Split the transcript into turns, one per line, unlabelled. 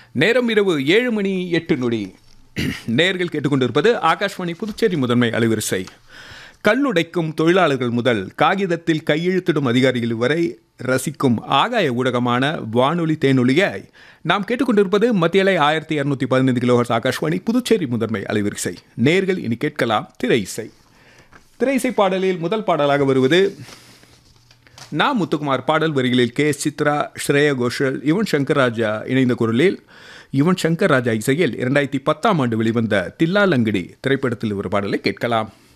நேரம் இரவு ஏழு மணி எட்டு நொடி நேர்கள் கேட்டுக்கொண்டிருப்பது ஆகாஷ்வாணி புதுச்சேரி முதன்மை அலைவரிசை கல்லுடைக்கும் தொழிலாளர்கள் முதல் காகிதத்தில் கையெழுத்திடும் அதிகாரிகள் வரை ரசிக்கும் ஆகாய ஊடகமான வானொலி தேனொலியாய் நாம் கேட்டுக்கொண்டிருப்பது மத்தியலை ஆயிரத்தி இரநூத்தி பதினைந்து கிலோஹர்ஸ் ஆகாஷ்வாணி புதுச்சேரி முதன்மை அலைவரிசை நேர்கள் இனி கேட்கலாம் திரை இசை திரை இசை பாடலில் முதல் பாடலாக வருவது நா முத்துக்குமார் பாடல் வரிகளில் கே எஸ் சித்ரா ஸ்ரேயா கோஷல் யுவன் சங்கர் ராஜா இணைந்த குரலில் யுவன் சங்கர் ராஜா இசையில் இரண்டாயிரத்தி பத்தாம் ஆண்டு வெளிவந்த தில்லா லங்கடி திரைப்படத்தில் ஒரு பாடலை கேட்கலாம்